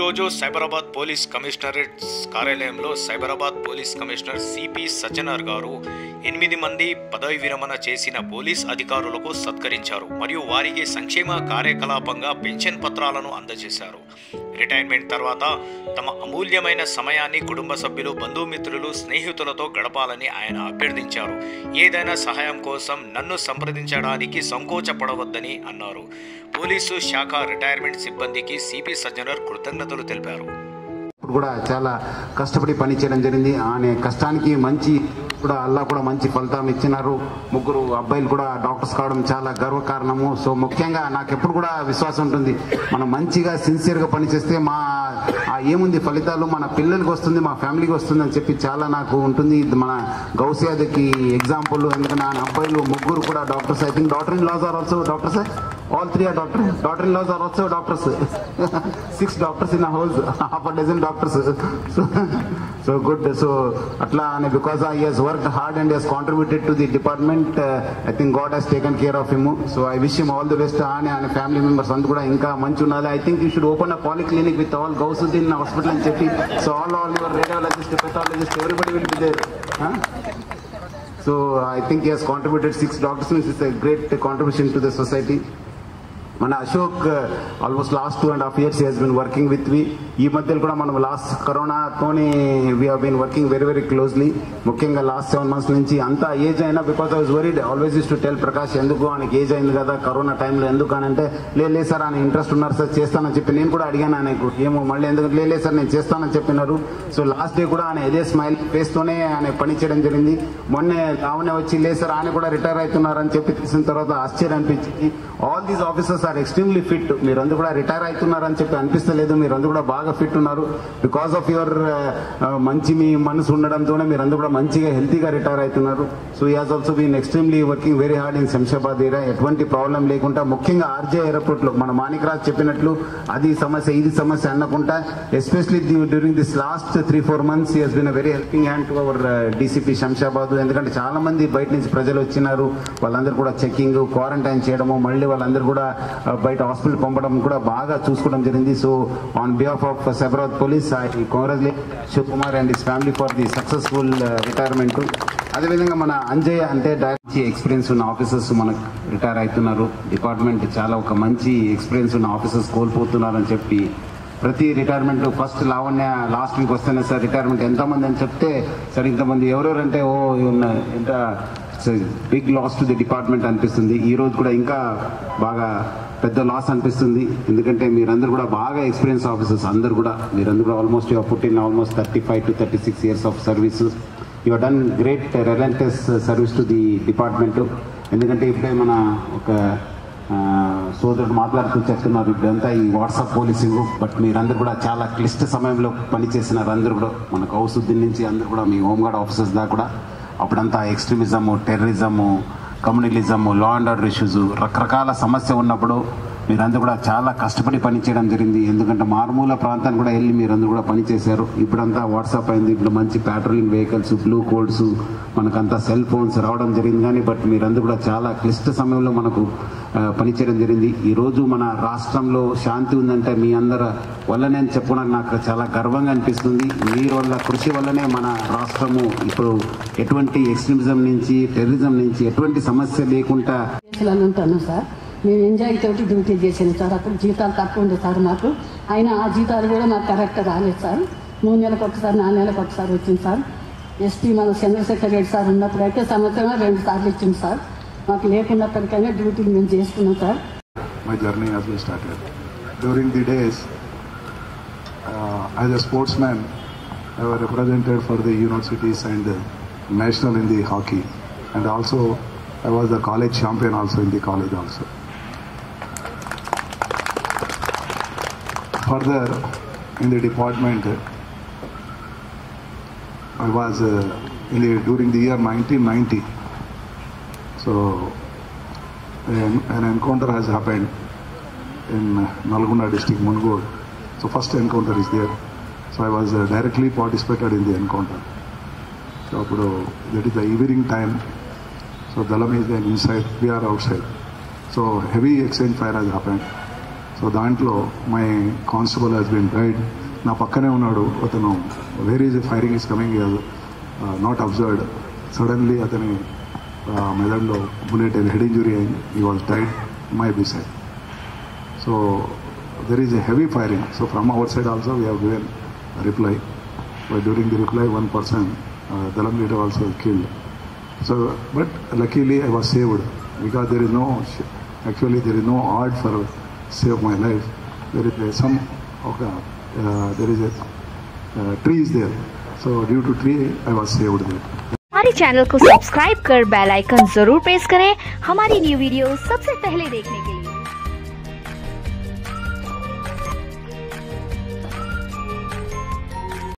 ఈరోజు Cyberabad police commissionerate కార్యాలయంలో Cyberabad police commissioner CP Sajjanar garu ఎనిమిది మంది పదవి విరమణ చేసిన పోలీస్ అధికారులకు సత్కరించారు మరియు వారికి సంక్షేమ కార్యకలాపంగా పెన్షన్ పత్రాలను అందజేశారు రిటైర్మెంట్ తర్వాత తమ అమూల్యమైన సమయాన్ని కుటుంబ సభ్యులు బంధుమిత్రులు స్నేహితులతో గడపాలని ఆయన అభ్యర్థించారు ఏదైనా సహాయం కోసం నన్ను సంప్రదించడానికి సంకోచపడవద్దని అన్నారు పోలీసు శాఖ రిటైర్మెంట్ సిబ్బందికి సిపి సజ్జనర్ కృతజ్ఞతలు తెలిపారు ఇప్పుడు కూడా చాలా కష్టపడి పని చేయడం జరిగింది ఆయన కష్టానికి మంచి కూడా అల్లా కూడా మంచి ఫలితం ఇచ్చినారు ముగ్గురు అబ్బాయిలు కూడా డాక్టర్స్ కావడం చాలా గర్వకారణము సో ముఖ్యంగా నాకు ఎప్పుడు కూడా విశ్వాసం ఉంటుంది మనం మంచిగా సిన్సియర్గా పనిచేస్తే మా ఆ ఏముంది ఫలితాలు మన పిల్లలకి వస్తుంది మా ఫ్యామిలీకి వస్తుంది అని చెప్పి చాలా నాకు ఉంటుంది ఇది మన గౌసియాదకి ఎగ్జాంపుల్ ఎందుకంటే ఆయన అబ్బాయిలు ముగ్గురు కూడా doctors I think doctor in loss are also doctors all three or doctor doctor in loss are also doctors six doctors in holes half a dozen doctors so so good so అట్లా అని because he Hess work hard and Hess contributed to the department I think God has taken care of him so I wish him all the best అని ఆయన family members అంతా కూడా ఇంకా మంచి ఉండాలి I think you should open a polyclinic with all Gousuddin hospital అని చెప్పి so all all your radiologist pathologist everybody will be there so I think he he's contributed six doctors it's a great contribution to the society మన Ashok almost last two and half years he's been working with we ఈ మధ్యలో కూడా మనం last కరోనాతోని we been working very very closely ముఖ్యంగా last seven months నుంచి అంత age అయినా because I was worried always used to tell Prakash ఎందుకు ఆయనకి ఏజ్ అయింది కదా కరోనా టైంలో ఎందుకు అని అంటే లేదు లేదు సార్ ఆయన ఇంట్రెస్ట్ ఉన్నారు సార్ చేస్తానని చెప్పి నేను కూడా అడిగాను ఆయనకు ఏమో మళ్ళీ ఎందుకు లేదు లేదు సార్ నేను చేస్తానని చెప్పినారు సో లాస్ట్ డే కూడా ఆయన ఇదే స్మైల్ ఫేస్ తోనే ఆయన పని చేయడం జరిగింది మొన్నే లావణ్య వచ్చి లేదు సార్ ఆయన కూడా రిటైర్ అవుతున్నారు అని చెప్పి తెలిసిన తర్వాత ఆశ్చర్యం అనిపించింది all these officers are extremely fit మీరందరూ కూడా రిటైర్ అవుతున్నారు అని చెప్పి అనిపిస్తలేదు మీరందరూ కూడా బాగా ఫిట్ ఉన్నారు బికాస్ ఆఫ్ యువర్ మంచి మీ మనసు ఉండడంతోనే మీరందరూ కూడా మంచిగా హెల్తీగా రిటైర్ అవుతున్నారు so he has also been extremely working very hard in Shamshabad area ఎటువంటి ప్రాబ్లం లేకుండా ముఖ్యంగా ఆర్జే ఎయిర్పోర్ట్ లో మన మాణిక్ రాజ్ చెప్పినట్లు అది సమస్య ఇది సమస్య అనకుండా especially during this last three four months he's been very helping hand to our DCP Shamshabad ఎందుకంటే చాలా మంది బయట నుంచి ప్రజలు వచ్చినారు వాళ్ళందరూ కూడా చెకింగ్ క్వారంటైన్ చేయడము మళ్ళీ వాళ్ళందరూ కూడా uh, బయట హాస్పిటల్ పంపడం కూడా బాగా చూసుకోవడం జరిగింది so on behalf of Cyberabad police I congratulate Shivakumar and his family for the successful retirement అదేవిధంగా మన అంజయ్ అంటే డైరెక్ట్ ఎక్స్పీరియన్స్ ఉన్న ఆఫీసర్స్ మనకు రిటైర్ అవుతున్నారు డిపార్ట్మెంట్ చాలా ఒక మంచి ఎక్స్పీరియన్స్ ఉన్న ఆఫీసర్స్ కోల్పోతున్నారని చెప్పి ప్రతి retirement first Lavanya last week వస్తేనే సార్ రిటైర్మెంట్ ఎంతమంది అని చెప్తే సార్ ఇంతమంది ఎవరెవరు అంటే ఓ ఉన్న ఎంత big loss to the department అనిపిస్తుంది ఈ రోజు కూడా ఇంకా బాగా పెద్ద లాస్ అనిపిస్తుంది ఎందుకంటే మీరందరూ కూడా బాగా ఎక్స్పీరియన్స్ ఆఫీసర్స్ అందరు కూడా మీరందరూ కూడా ఆల్మోస్ట్ యువర్ పుట్టిన almost thirty five to thirty six years of service you done great relentless service to the department ఎందుకంటే ఇప్పుడే మన ఒక ఆ, సోదరుడు మాట్లాడుతూ చెప్తున్నారు ఇప్పుడంతా ఈ వాట్సాప్ పోలీసింగ్ బట్ మీరందరూ కూడా చాలా క్లిష్ట సమయంలో పనిచేసినారు అందరూ కూడా మన కౌసుద్దీన్ నుంచి అందరూ కూడా మీ హోంగార్డ్ ఆఫీసర్స్ దాకా కూడా అప్పుడంతా extremism terrorism communalism law and order issues రకరకాల సమస్య ఉన్నప్పుడు మీరందరూ కూడా చాలా కష్టపడి పని చేయడం జరిగింది ఎందుకంటే మారుమూల ప్రాంతానికి కూడా వెళ్ళి మీరందరూ కూడా పని చేశారు ఇప్పుడంతా వాట్సాప్ అయింది ఇప్పుడు మంచి ప్యాట్రోలింగ్ వెహికల్స్ బ్లూ కోడ్స్ మనకంతా సెల్ ఫోన్స్ రావడం జరిగింది కానీ బట్ మీరందరూ కూడా చాలా క్లిష్ట సమయంలో మనకు ఆ, పనిచేయడం జరిగింది ఈ రోజు మన రాష్ట్రంలో శాంతి ఉందంటే మీ అందరి వల్లనే అని చెప్పడానికి నాకు చాలా గర్వంగా అనిపిస్తుంది మీరు వల్ల కృషి వల్లనే మన రాష్ట్రము ఇప్పుడు ఎటువంటి ఎక్స్ట్రీమిజం నుంచి టెర్రరిజం నుంచి ఎటువంటి సమస్య లేకుండా కేసులలో ఉంటాను సార్ మేము ఎంజాయ్ తోటి డ్యూటీ చేసాను సార్ అప్పుడు జీతాలు తక్కువ ఉండే సార్ మాకు అయినా ఆ జీతాలు కూడా మాకు కరెక్ట్ రాలేదు సార్ మూడు నెలలకు ఒకసారి నాలుగు నెలలకు ఒకసారి వచ్చింది సార్ ఎస్పీ మన చంద్రశేఖర్ రెడ్డి సార్ ఉన్నప్పుడు అయితే సంవత్సరం రెండు సార్లు ఇచ్చింది సార్ మాకు లేకున్నప్పటికైనా డ్యూటీలు మేము చేసుకున్నాం sir my journey has been started. During the days, uh, as a sportsman, I was represented for the universities and uh, national in the hockey, and also I was the college champion also in the college also. Further, in the department, I was uh, in the, during the year 1990. So an, an encounter has happened in Nalgonda district, Mungod. So first encounter is there. So I was uh, directly participated in the encounter. So అప్పుడు that is the evening time. So Dalam is then inside, we are outside. So heavy exchange fire has happened. So దాంట్లో my constable has been died నా పక్కనే ఉన్నాడు అతను where is firing is coming not observed suddenly అతని uh, మెదడులో bullet head injury అయింది he was died my beside so there is a heavy firing so from our side also we have given reply but during the reply one person దళం leader also killed so but luckily I was saved because there is no actually there is no hard for save my life there is some ఒక there is a tree is there so due to tree I was saved there हमारे channel को subscribe कर bell icon जरूर press करें हमारी new video सबसे पहले देखने के लिए